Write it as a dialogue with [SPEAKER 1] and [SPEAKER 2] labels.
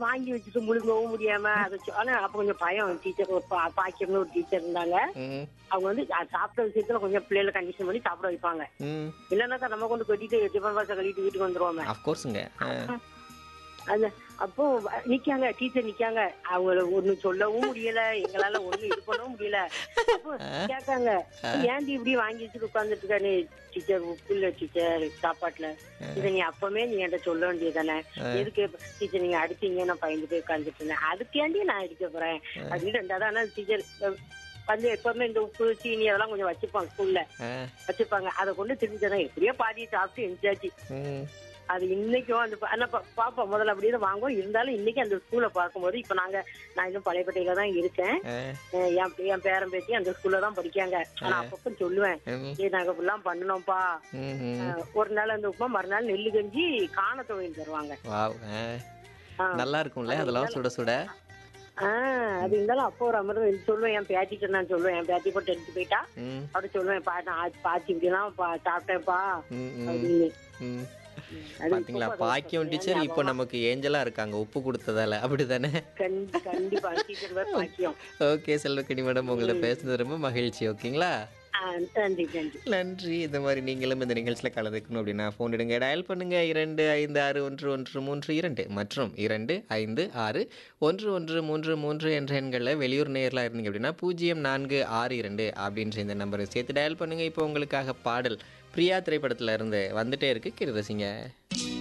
[SPEAKER 1] வாங்கி வச்சுட்டு முழுங்கவும் முடியாம அதை சொ- ஆனா அப்ப கொஞ்சம் பயம் டீச்சர் ஒரு பா- பாக்கியம்னு ஒரு டீச்சர் இருந்தாங்க
[SPEAKER 2] ம்
[SPEAKER 1] அவங்க வந்து அ- சாப்பிட்ட விஷயத்துல கொஞ்சம் பிள்ளைகளை கண்டிஷன் பண்ணி சாப்பிட வைப்பாங்க
[SPEAKER 2] ம்
[SPEAKER 1] இல்லைன்னா தான் நம்ம கொண்டு கட்டிட்டு டிஃபன் பாக்ஸை கட்டிட்டு வீட்டுக்கு வந்துருவோமே
[SPEAKER 2] அஃப்கோர்ஸுங்க
[SPEAKER 1] அது அப்போ வ- நிக்காங்க டீச்சர் நிக்காங்க அவங்கள ஒண்ணு சொல்லவும் முடியல எங்களால ஒண்ணு இது பண்ணவும் முடியல அப்போ கேட்காங்க ஏன்டி இப்படி வாங்கி வச்சுட்டு உட்கார்ந்துட்டு இருக்க நீ டீச்சர் உப்பு இல்ல டீச்சர் சாப்பாட்டுல இதை நீ அப்பவே நீ என்கிட்ட சொல்ல வேண்டியதானே எதுக்கு டீச்சர் நீங்க அடிச்சீங்க நான் பயந்து போய் உட்கார்ந்துட்டு இருந்தேன் அதுக்கேண்டி நான் அடிக்க போறேன் அப்படின்னு ரெண்டாவது ஆனா டீச்சர் வந்து எப்பவுமே இந்த உப்பு சீனி அதெல்லாம் கொஞ்சம் வச்சுப்பாங்க ஸ்கூல்ல வச்சுப்பாங்க அதை கொண்டு திரும்பி தரேன் எப்படியோ பாதி சாப்பிட்டு எஞ்சாச்சு
[SPEAKER 2] ம்
[SPEAKER 1] அது இன்னைக்கும் அந்த ப- ஆனா பா- பாப்பா முதல்ல அப்படியே தான் வாங்குவோம் இருந்தாலும் இன்னைக்கு அந்த ஸ்கூல்ல பார்க்கும்போது இப்ப நாங்க நான் இன்னும் பழையப்பட்டையில தான் இருக்கேன் அஹ் என் பே- என் பேரன் பேத்தி அந்த ஸ்கூல்ல தான் படிக்காங்க ஆனா அப்பப்ப சொல்லுவேன்
[SPEAKER 2] ம்
[SPEAKER 1] ஏ நாங்க இப்படிலாம் பண்ணணும்ப்பா
[SPEAKER 2] ம் ம்
[SPEAKER 1] அஹ் ஒரு நாள் அந்த உப்புமா மறுநாள் நெல்லு கஞ்சி காண துவையல் தருவாங்க
[SPEAKER 2] வாவ்
[SPEAKER 1] ஆ.
[SPEAKER 2] நல்லா இருக்கும்ல அதெல்லாம் சுட சுட
[SPEAKER 1] ஆஹ் அது இருந்தாலும் அப்போ ஒரு அமர்வு சொல்லுவேன் என் பேத்திட்டு நான் சொல்லுவேன் என் பேத்தி போட்டு எடுத்து போயிட்டா
[SPEAKER 2] ம்
[SPEAKER 1] அப்படி சொல்லுவேன் பா நான் பாத்தி இப்படிலாம் பா- சாப்பிட்டேன்ப்பா
[SPEAKER 2] ம் ம்
[SPEAKER 1] அப்படின்னு
[SPEAKER 2] ம்
[SPEAKER 1] அது
[SPEAKER 2] பாத்தீங்களா
[SPEAKER 1] இப்ப
[SPEAKER 2] பாக்கியம் டீச்சர் இப்போ நமக்கு ஏஞ்சலா இருக்காங்க உப்பு கொடுத்ததால அப்படிதானே
[SPEAKER 1] கண்டி- கண்டிப்பா டீச்சர் தான் பாக்கியம்
[SPEAKER 2] ஓகே செல்வக்கணி மேடம் உங்களை பேசுனது ரொம்ப மகிழ்ச்சி ஓகேங்களா
[SPEAKER 1] ஆஹ் நன்றி நன்றி
[SPEAKER 2] நன்றி இந்த மாதிரி நீங்களும் இந்த நிகழ்ச்சியில் கலந்துக்கணும் அப்படின்னா ஃபோன் எடுங்க டயல் பண்ணுங்க இரண்டு ஐந்து ஆறு ஒன்று ஒன்று மூன்று இரண்டு மற்றும் இரண்டு ஐந்து ஆறு ஒன்று ஒன்று மூன்று மூன்று என்ற எண்களில் வெளியூர் நேரில் இருந்தீங்க அப்படின்னா பூஜ்ஜியம் நான்கு ஆறு இரண்டு அப்படின்ற இந்த நம்பரை சேர்த்து டயல் பண்ணுங்க இப்போ உங்களுக்காக பாடல் பிரியா திரைப்படத்துல இருந்து வந்துட்டே இருக்கு கிருதசிங்க